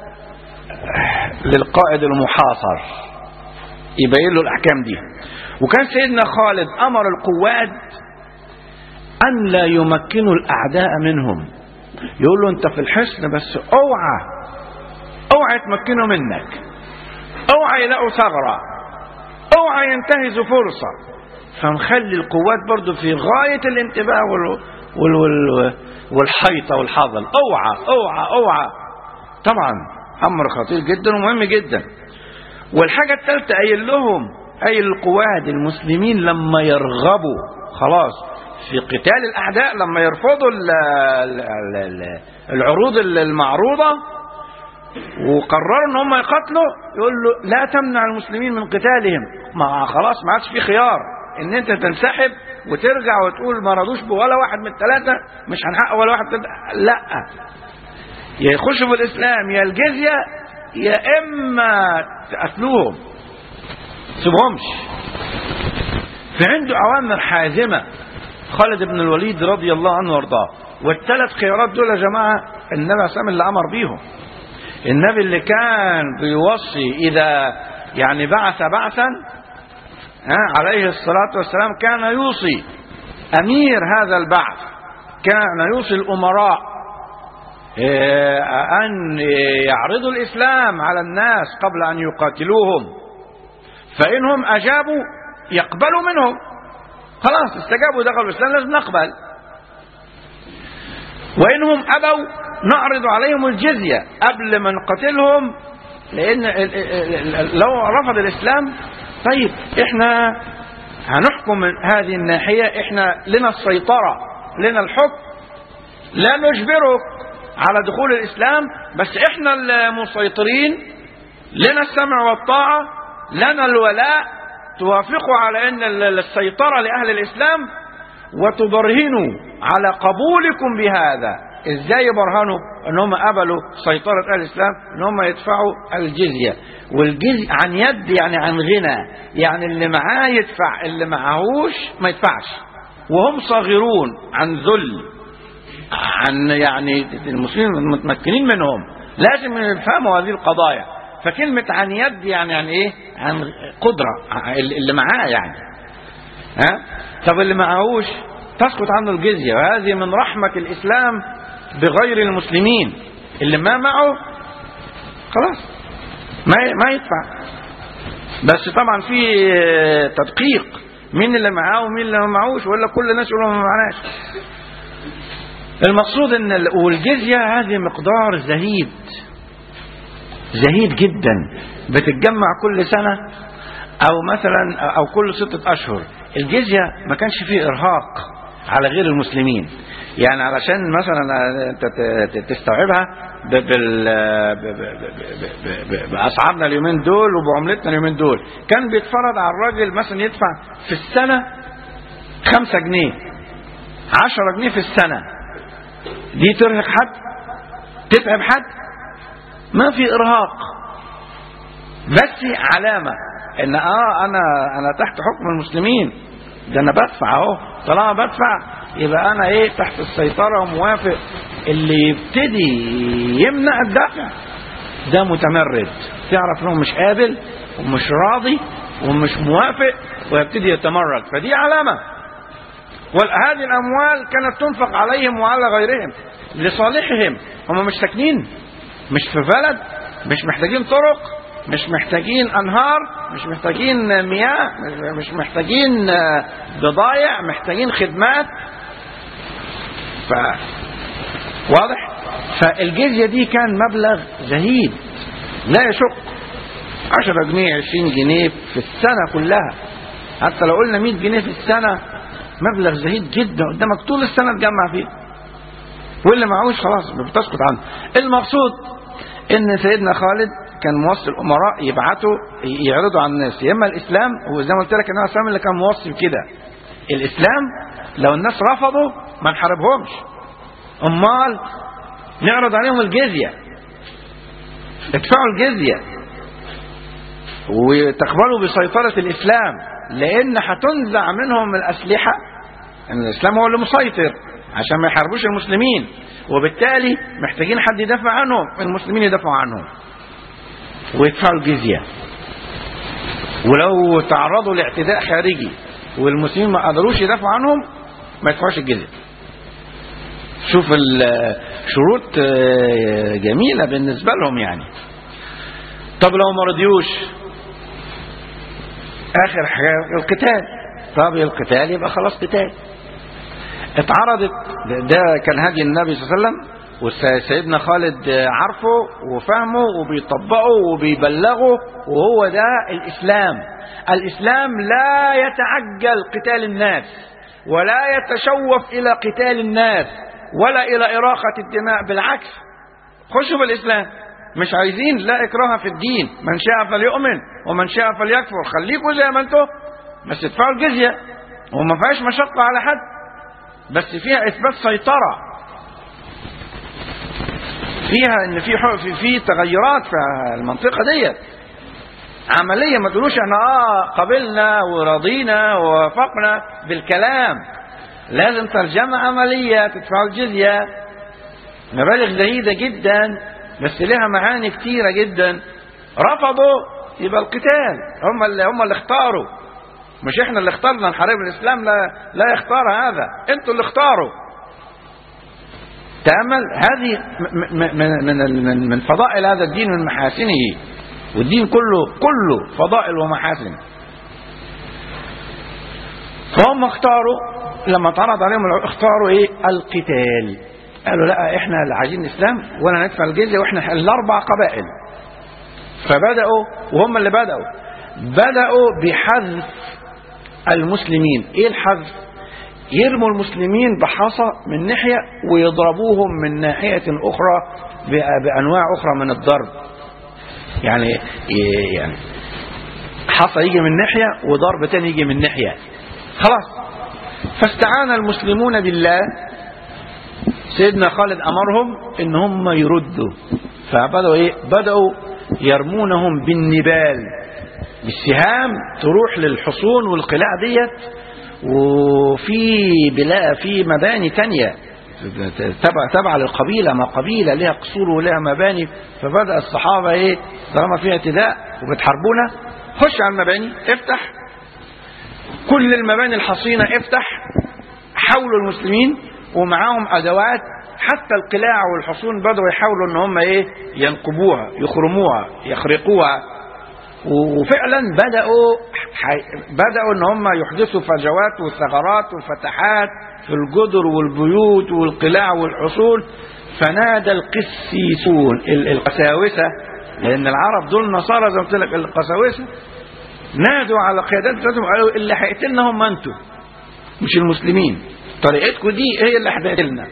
للقائد المحاصر يبين له الأحكام دي وكان سيدنا خالد أمر القواد أن لا يمكنوا الأعداء منهم يقول له أنت في الحصن بس اوعى اوعى يتمكنوا منك اوعى يلاقوا ثغرة اوعى ينتهزوا فرصة فنخلي القوات برضو في غاية الانتباه وال... وال... وال... والحيطة والحظل اوعى اوعى اوعى طبعا امر خطير جدا ومهم جدا والحاجة الثالثة قايل لهم قايل القواد المسلمين لما يرغبوا خلاص في قتال الاعداء لما يرفضوا ال... ال... ال... العروض المعروضة وقرروا ان هم يقتلوا يقول له لا تمنع المسلمين من قتالهم ما خلاص ما عادش في خيار ان انت تنسحب وترجع وتقول ما رضوش بولا واحد من الثلاثة مش هنحقق ولا واحد تد... لا يا يخشوا في الاسلام يا الجزية يا اما تقتلوهم سيبهمش فعنده اوامر حازمة خالد بن الوليد رضي الله عنه وارضاه والثلاث خيارات دول يا جماعة النبي عليه الصلاة اللي امر بيهم النبي اللي كان بيوصي اذا يعني بعث بعثا عليه الصلاة والسلام كان يوصي أمير هذا البعث كان يوصي الأمراء أن يعرضوا الإسلام على الناس قبل أن يقاتلوهم فإنهم أجابوا يقبلوا منهم خلاص استجابوا دخلوا الإسلام لازم نقبل وإنهم أبوا نعرض عليهم الجزية قبل ما نقتلهم لأن ال- ال- ال- لو رفض الإسلام طيب إحنا هنحكم من هذه الناحية إحنا لنا السيطرة لنا الحكم لا نجبرك على دخول الإسلام بس إحنا المسيطرين لنا السمع والطاعة لنا الولاء توافقوا على أن ال- السيطرة لأهل الإسلام وتبرهنوا على قبولكم بهذا ازاي يبرهنوا ان هم قبلوا سيطرة اهل الاسلام ان هم يدفعوا الجزية والجزية عن يد يعني عن غنى يعني اللي معاه يدفع اللي معهوش ما يدفعش وهم صاغرون عن ذل عن يعني المسلمين المتمكنين منهم لازم يفهموا هذه القضايا فكلمة عن يد يعني عن ايه عن قدرة اللي معاه يعني ها طب اللي معهوش تسقط عنه الجزية وهذه من رحمة الإسلام بغير المسلمين اللي ما معه خلاص ما ما يدفع بس طبعا في تدقيق مين اللي معاه ومين اللي ما معهوش ولا كل الناس يقولوا ما معناش المقصود ان ال- والجزية هذه مقدار زهيد زهيد جدا بتتجمع كل سنة او مثلا او كل ستة اشهر الجزية ما كانش فيه ارهاق على غير المسلمين يعني علشان مثلا انت ت- ت- تستوعبها ب- بال ب- ب- ب- ب- ب- باسعارنا اليومين دول وبعملتنا اليومين دول كان بيتفرض على الراجل مثلا يدفع في السنة خمسة جنيه عشرة جنيه في السنة دي ترهق حد تتعب حد ما في ارهاق بس علامة ان اه انا انا تحت حكم المسلمين ده انا بدفع اهو طالما بدفع يبقى انا ايه تحت السيطرة وموافق اللي يبتدي يمنع الدفع ده متمرد تعرف انه مش قابل ومش راضي ومش موافق ويبتدي يتمرد فدي علامة وهذه الاموال كانت تنفق عليهم وعلى غيرهم لصالحهم هم مش ساكنين مش في بلد مش محتاجين طرق مش محتاجين انهار مش محتاجين مياه مش- مش محتاجين آه، بضايع محتاجين خدمات ف واضح فالجزية دي كان مبلغ زهيد لا يشق 10 جنيه 20 جنيه في السنة كلها حتى لو قلنا 100 جنيه في السنة مبلغ زهيد جدا قدامك طول السنة تجمع فيه واللي معهوش خلاص بتسقط عنه المقصود ان سيدنا خالد كان موصي الامراء يبعتوا يعرضوا على الناس يا اما الاسلام هو زي ما قلت لك ان هو الاسلام اللي كان موصي بكده الاسلام لو الناس رفضوا ما نحاربهمش امال نعرض عليهم الجزيه ادفعوا الجزيه وتقبلوا بسيطره الاسلام لان هتنزع منهم الاسلحه ان الاسلام هو اللي مسيطر عشان ما يحاربوش المسلمين وبالتالي محتاجين حد يدافع عنهم المسلمين يدافعوا عنهم ويدفعوا الجزيه ولو تعرضوا لاعتداء خارجي والمسلمين ما قدروش يدافعوا عنهم ما يدفعوش الجزيه شوف الشروط آه، جميله بالنسبه لهم يعني طب لو ما رضيوش اخر حاجه القتال طب القتال يبقى خلاص قتال اتعرضت ده كان هدي النبي صلى الله عليه وسلم وسيدنا خالد عارفه وفهمه وبيطبقه وبيبلغه وهو ده الإسلام الإسلام لا يتعجل قتال الناس ولا يتشوف إلى قتال الناس ولا إلى إراقة الدماء بالعكس خشوا بالإسلام مش عايزين لا إكراه في الدين من شاء فليؤمن ومن شاء فليكفر خليكوا زي ما انتوا بس ادفعوا الجزية وما فيهاش مشقة على حد بس فيها إثبات سيطرة فيها ان في حق- في في تغيرات في المنطقه ديت عمليه ما تقولوش احنا اه قبلنا ورضينا ووافقنا بالكلام لازم ترجمه عمليه تدفعوا الجزيه مبالغ زهيده جدا بس لها معاني كتيره جدا رفضوا يبقى القتال هم اللي هم اللي اختاروا مش احنا اللي اخترنا نحارب الاسلام لا لا يختار هذا انتوا اللي اختاروا تأمل هذه م- م- من من من من فضائل هذا الدين من محاسنه والدين كله كله فضائل ومحاسن فهم اختاروا لما اتعرض عليهم الع- اختاروا ايه القتال قالوا لا احنا اللي عايزين الاسلام ولا ندفع الجزيه واحنا الاربع قبائل فبداوا وهم اللي بداوا بداوا بحذف المسلمين ايه الحذف يرموا المسلمين بحصى من ناحيه ويضربوهم من ناحيه اخرى ب- بانواع اخرى من الضرب يعني يعني حصى يجي من ناحيه وضرب تاني يجي من ناحيه خلاص فاستعان المسلمون بالله سيدنا خالد امرهم ان هم يردوا فبداوا ايه بداوا يرمونهم بالنبال بالسهام تروح للحصون والقلاع ديت وفي بلا في مباني تانية تبع تبع للقبيلة ما قبيلة لها قصور ولها مباني فبدأ الصحابة ايه طالما فيها اعتداء وبتحاربونا خش على المباني افتح كل المباني الحصينة افتح حاولوا المسلمين ومعاهم ادوات حتى القلاع والحصون بدأوا يحاولوا ان هم ايه ينقبوها يخرموها يخرقوها وفعلا بدأوا حي... بدأوا ان هم يحدثوا فجوات وثغرات وفتحات في الجدر والبيوت والقلاع والحصول فنادى القسيسون ال- القساوسة لأن العرب دول نصارى زي ما قلت لك القساوسة نادوا على القيادات بتاعتهم قالوا اللي هيقتلنا هم انتوا مش المسلمين طريقتكم دي هي اللي هتقتلنا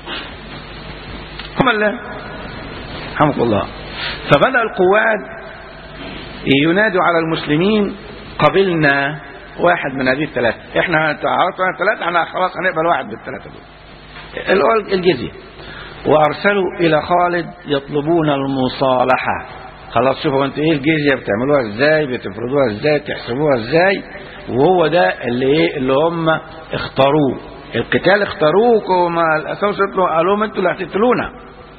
هم اللي رحمك الله فبدأ القواد ينادوا على المسلمين قبلنا واحد من هذه الثلاثة احنا عرفنا الثلاثة احنا خلاص هنقبل واحد من الثلاثة دول اللي هو الجزية وارسلوا الى خالد يطلبون المصالحة خلاص شوفوا انتوا ايه الجزية بتعملوها ازاي بتفرضوها ازاي تحسبوها ازاي وهو ده اللي ايه اللي هم اختاروه القتال اختاروه وما الاساس قالوا لهم انتوا اللي هتقتلونا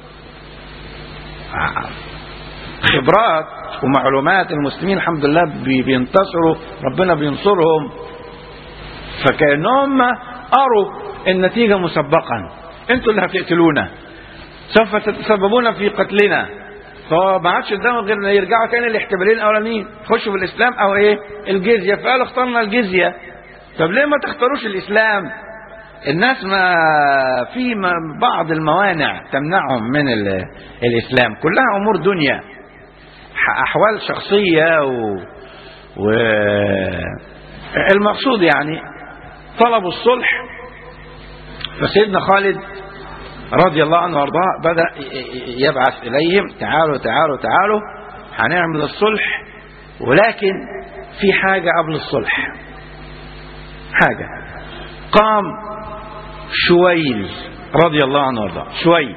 خبرات ومعلومات المسلمين الحمد لله بي- بينتصروا ربنا بينصرهم فكأنهم أروا النتيجة مسبقا انتوا اللي هتقتلونا سوف تتسببون في قتلنا فما عادش قدامهم غير ان يرجعوا تاني للاحتمالين الاولانيين يخشوا في الاسلام او ايه الجزيه فقالوا اخترنا الجزيه طب ليه ما تختاروش الاسلام الناس ما في ما- بعض الموانع تمنعهم من ال- الاسلام كلها امور دنيا ح- احوال شخصيه و, و المقصود يعني طلبوا الصلح فسيدنا خالد رضي الله عنه وارضاه بدا ي- ي- يبعث اليهم تعالوا تعالوا تعالوا هنعمل الصلح ولكن في حاجه قبل الصلح حاجه قام شويل رضي الله عنه وارضاه شويل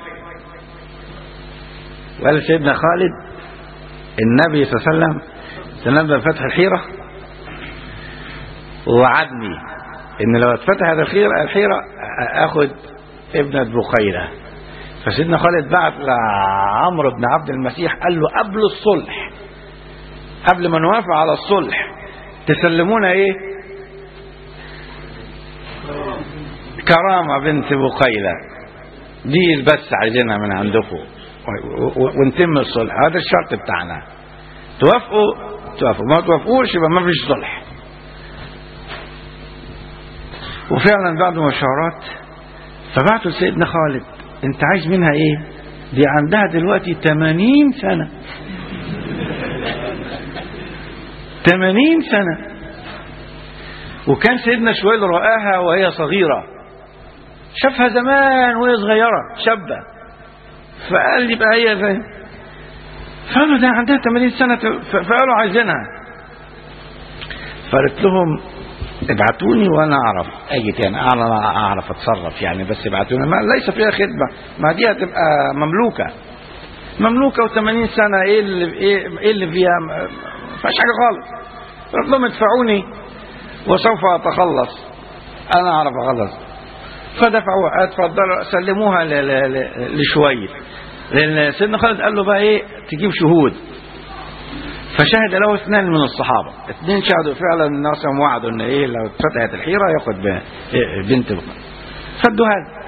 وقال سيدنا خالد النبي صلى الله عليه وسلم تنبأ بفتح الحيرة ووعدني ان لو اتفتحت الحيرة الحيرة اخد ابنة بخيرة فسيدنا خالد بعت لعمرو بن عبد المسيح قال له قبل الصلح قبل ما نوافق على الصلح تسلمونا ايه كرامة بنت بخيلة دي بس عايزينها من عندكم و- و- ونتم الصلح هذا الشرط بتاعنا توافقوا توافقوا ما توافقوش يبقى ما فيش صلح وفعلا بعد مشاورات فبعتوا لسيدنا خالد انت عايز منها ايه دي عندها دلوقتي 80 سنة 80 سنة وكان سيدنا شويل رآها وهي صغيرة شافها زمان وهي صغيرة شابة فقال لي بقى هي زي فقالوا ده عندها 80 سنة ف- فقالوا عايزينها فقالت لهم ابعتوني وانا اعرف اجي تاني انا اعرف اتصرف يعني بس ابعتوني ما ليس فيها خدمه ما دي هتبقى مملوكه مملوكه و80 سنه ايه اللي ايه إيه اللي فيها ما ما فيهاش حاجه خالص قلت لهم ادفعوني وسوف اتخلص انا اعرف اخلص فدفعوا اتفضلوا سلموها ل- ل- ل- لشويل لان سيدنا خالد قال له بقى ايه تجيب شهود فشهد له اثنان من الصحابة اثنين شهدوا فعلا الناس وعدوا ان ايه لو اتفتحت الحيرة ياخد ب- إيه بنت بقى فادوها له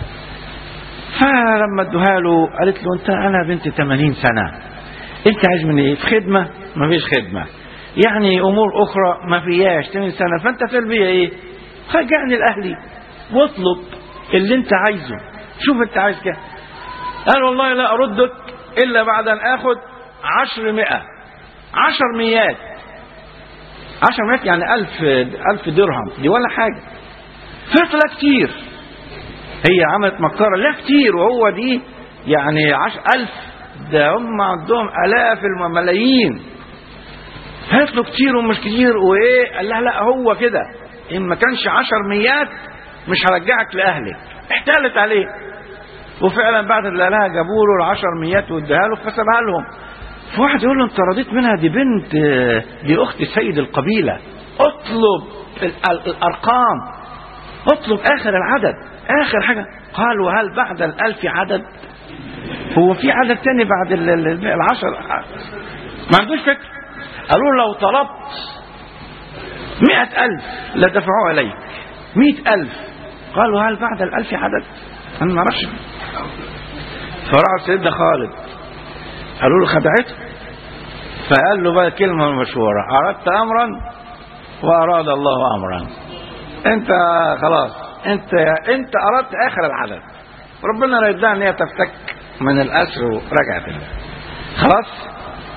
فلما ادوها له قالت له انت انا بنت 80 سنة انت عايز مني ايه في خدمة ما فيش خدمة يعني امور اخرى ما فيهاش 80 سنة فانت تلبية ايه رجعني لاهلي واطلب اللي انت عايزه شوف انت عايز كام قال والله لا اردك الا بعد ان اخذ عشر مئة عشر ميات عشر مئات يعني الف الف درهم دي ولا حاجة فطلع كتير هي عملت مكارة لا كتير وهو دي يعني عشر ألف ده هم عندهم آلاف الملايين قالت له كتير ومش كتير وإيه قال لها لا هو كده إن ما كانش عشر ميات مش هرجعك لأهلك احتالت عليه وفعلا بعد اللي لها جابوا له العشر ميات واداها له فسابها لهم فواحد يقول له انت رضيت منها دي بنت دي اخت سيد القبيله اطلب ال- الارقام اطلب اخر العدد اخر حاجه قال وهل بعد الالف عدد هو في عدد تاني بعد ال- ال- العشر ما عندوش فكر قالوا له لو طلبت مئة ألف لدفعوه إليك مئة ألف قالوا هل بعد الألف عدد أنا ما أعرفش فراح سيدنا خالد قالوا له خدعته فقال له بقى كلمة مشهورة أردت أمرا وأراد الله أمرا أنت خلاص أنت أنت أردت آخر العدد ربنا لا يدعي أن هي تفتك من الأسر ورجعت لله. خلاص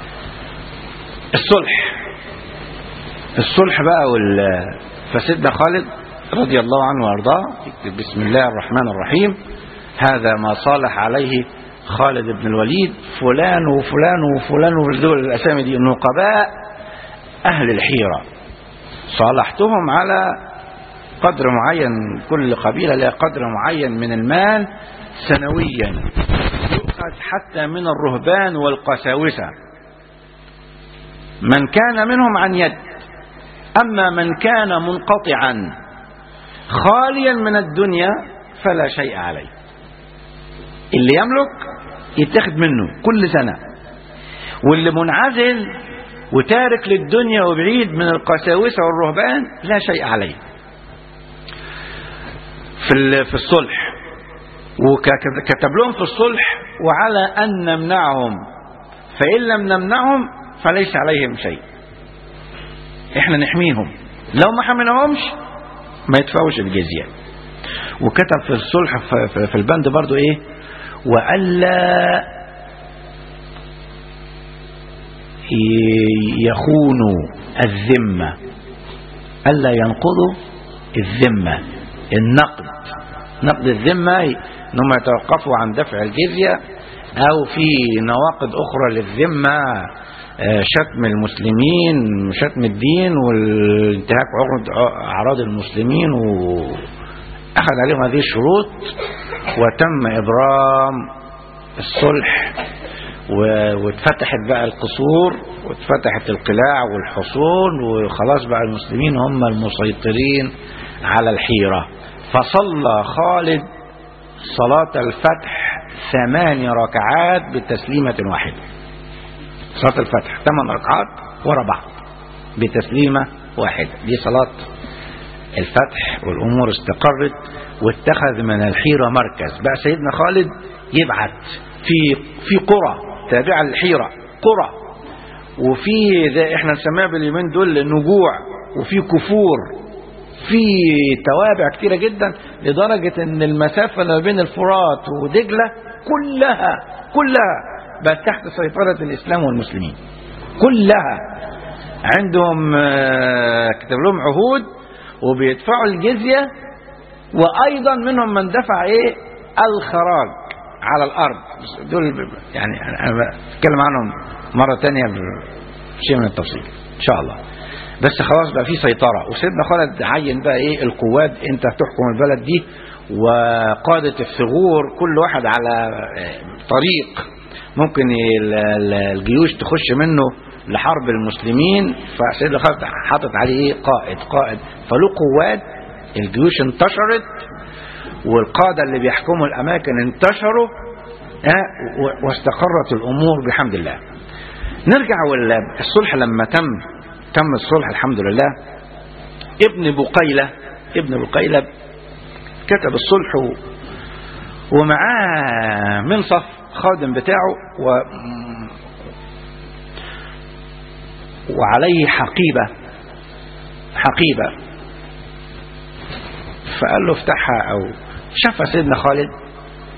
الصلح الصلح بقى وال فسيدنا خالد رضي الله عنه وارضاه يكتب بسم الله الرحمن الرحيم هذا ما صالح عليه خالد بن الوليد فلان وفلان وفلان ودول الاسامي دي نقباء اهل الحيره صالحتهم على قدر معين كل قبيله لها قدر معين من المال سنويا يؤخذ حتى من الرهبان والقساوسه من كان منهم عن يد أما من كان منقطعا خاليا من الدنيا فلا شيء عليه اللي يملك يتاخد منه كل سنة واللي منعزل وتارك للدنيا وبعيد من القساوسة والرهبان لا شيء عليه في ال- في الصلح وكتب لهم في الصلح وعلى أن نمنعهم فإن لم نمنعهم فليس عليهم شيء احنا نحميهم لو ما حميناهمش ما يدفعوش الجزية وكتب في الصلح في- في- في البند برضو ايه وألا ي- يخونوا الذمة ألا ينقضوا الذمة النقد نقد الذمة انهم يتوقفوا عن دفع الجزية او في نواقض اخرى للذمة آه، شتم المسلمين شتم الدين والانتهاك عقد- اعراض المسلمين واخذ عليهم هذه الشروط وتم ابرام الصلح و- واتفتحت بقى القصور واتفتحت القلاع والحصون وخلاص بقى المسلمين هم المسيطرين على الحيرة فصلى خالد صلاة الفتح ثمان ركعات بتسليمة واحدة صلاة الفتح ثمان ركعات ورا بعض بتسليمة واحدة دي صلاة الفتح والأمور استقرت واتخذ من الحيرة مركز بقى سيدنا خالد يبعت في في قرى تابعة للحيرة قرى وفي زي احنا نسميها باليومين دول نجوع وفي كفور في توابع كتيرة جدا لدرجة ان المسافة ما بين الفرات ودجلة كلها كلها بقت تحت سيطرة الاسلام والمسلمين كلها عندهم آه، كتب لهم عهود وبيدفعوا الجزية وايضا منهم من دفع ايه الخراج على الارض بس دول ب- يعني انا بتكلم عنهم مرة تانية بشيء من التفصيل ان شاء الله بس خلاص بقى في سيطرة وسيدنا خالد عين بقى ايه القوات انت هتحكم البلد دي وقادة الثغور كل واحد على آه، طريق ممكن ال- ال- الجيوش تخش منه لحرب المسلمين فسيدنا خالد حاطط عليه ايه قائد قائد فله قوات الجيوش انتشرت والقادة اللي بيحكموا الأماكن انتشروا آه، و- واستقرت الأمور بحمد الله نرجع والصلح لما تم تم الصلح الحمد لله ابن بقيلة ابن بقيلة كتب الصلح و- ومعاه منصف خادم بتاعه و وعليه حقيبة حقيبة فقال له افتحها او شاف سيدنا خالد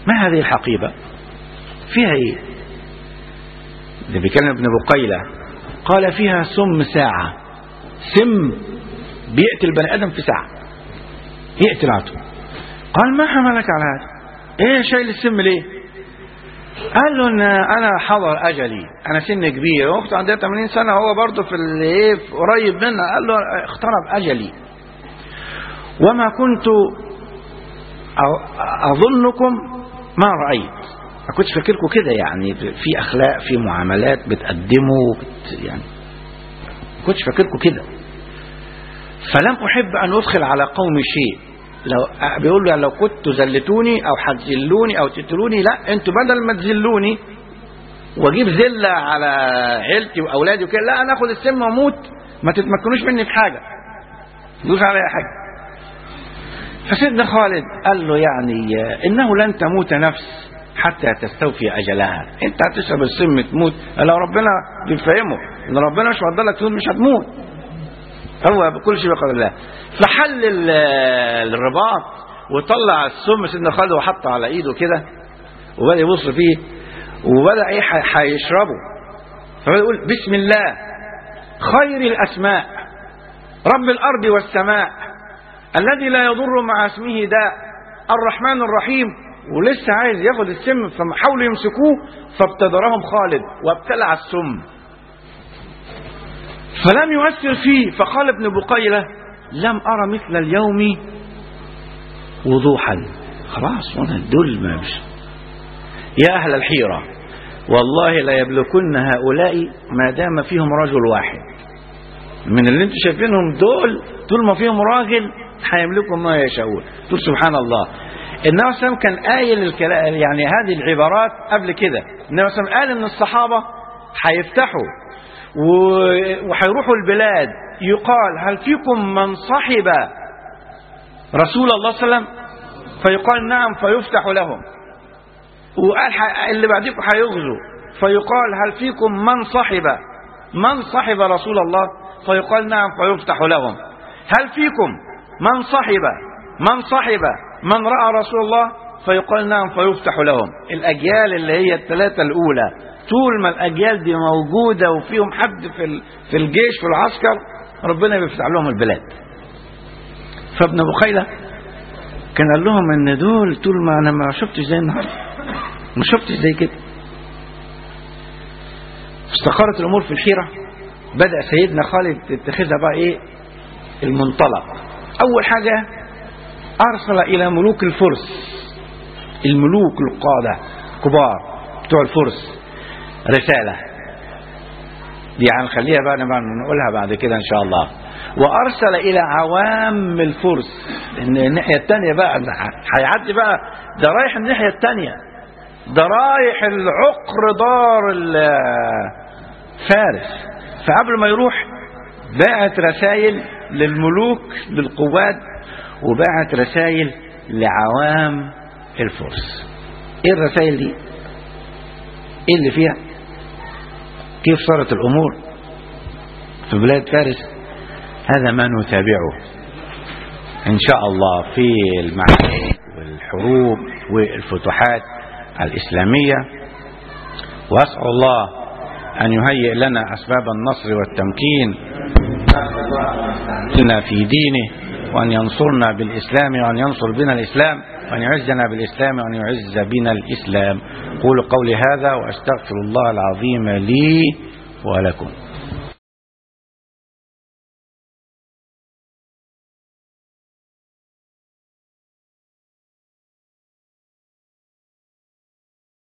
ما هذه الحقيبة فيها ايه اللي بيكلم ابن بقيلة قال فيها سم ساعة سم بيقتل بني ادم في ساعة يقتل على طول قال ما حملك على هذا ايه شايل السم ليه قال له ان انا حضر اجلي انا سن كبير اخته عندها 80 سنه هو برضه في الايه قريب منها قال له اقترب اجلي وما كنت أ- اظنكم ما رايت ما كنتش فاكركم كده يعني في اخلاق في معاملات بتقدموا بت يعني ما كنتش فاكركم كده فلم احب ان ادخل على قوم شيء لو بيقول له لو كنتوا زلتوني او هتذلوني او تقتلوني لا انتوا بدل ما تذلوني واجيب ذله على عيلتي واولادي وكده لا انا اخد السم واموت ما تتمكنوش مني في حاجه دوس عليا حاجه فسيدنا خالد قال له يعني آه، انه لن تموت نفس حتى تستوفي اجلها انت هتشرب السم تموت لو ربنا بيفهمه ان ربنا مش مقدر لك تموت مش هتموت هو بكل شيء بقدر الله فحل ال- الرباط وطلع السم سيدنا خالد وحطه على ايده كده وبدا يبص فيه وبدا ايه ح- هيشربه فبدا يقول بسم الله خير الاسماء رب الارض والسماء الذي لا يضر مع اسمه داء الرحمن الرحيم ولسه عايز ياخد السم فحاولوا يمسكوه فابتدرهم خالد وابتلع السم فلم يؤثر فيه فقال ابن بقيلة لم أرى مثل اليوم وضوحا خلاص وانا دول ما مش يا أهل الحيرة والله لا يبلكن هؤلاء ما دام فيهم رجل واحد من اللي انتم شايفينهم دول طول ما فيهم راجل هيملكوا ما يشاءون تقول سبحان الله النبي صلى الله عليه وسلم كان قايل الكلام يعني هذه العبارات قبل كده النبي صلى الله عليه وسلم قال ان الصحابه هيفتحوا و- وهيروحوا البلاد يقال هل فيكم من صحب رسول الله صلى الله عليه وسلم فيقال نعم فيفتح لهم وقال ح- اللي بعدكم هيغزوا فيقال هل فيكم من صحب من صحب رسول الله فيقال نعم فيفتح لهم هل فيكم من صحب من صحب من رأى رسول الله فيقال نعم فيفتح لهم الأجيال اللي هي الثلاثة الأولى طول ما الأجيال دي موجودة وفيهم حد في ال- في الجيش في العسكر ربنا بيفتح لهم البلاد فابن بخيلة كان قال لهم ان دول طول ما انا ما شفتش زي النهارده ما شفتش زي كده استقرت الامور في الحيره بدا سيدنا خالد يتخذها بقى ايه المنطلق اول حاجه ارسل الى ملوك الفرس الملوك القاده كبار بتوع الفرس رساله دي هنخليها بقى نبقى نقولها بعد كده ان شاء الله وارسل الى عوام الفرس ان الناحيه الثانيه بقى ده هيعدي بقى ده رايح الناحيه الثانيه ده رايح العقر دار ال- فارس فقبل ما يروح باعت رسائل للملوك للقوات وباعت رسائل لعوام الفرس ايه الرسائل دي ايه اللي فيها كيف صارت الامور في بلاد فارس هذا ما نتابعه ان شاء الله في المعارك والحروب والفتوحات الاسلاميه واسال الله ان يهيئ لنا اسباب النصر والتمكين لنا في دينه وان ينصرنا بالاسلام وان ينصر بنا الاسلام وان يعزنا بالاسلام وان يعز بنا الاسلام قولوا قولي هذا واستغفر الله العظيم لي ولكم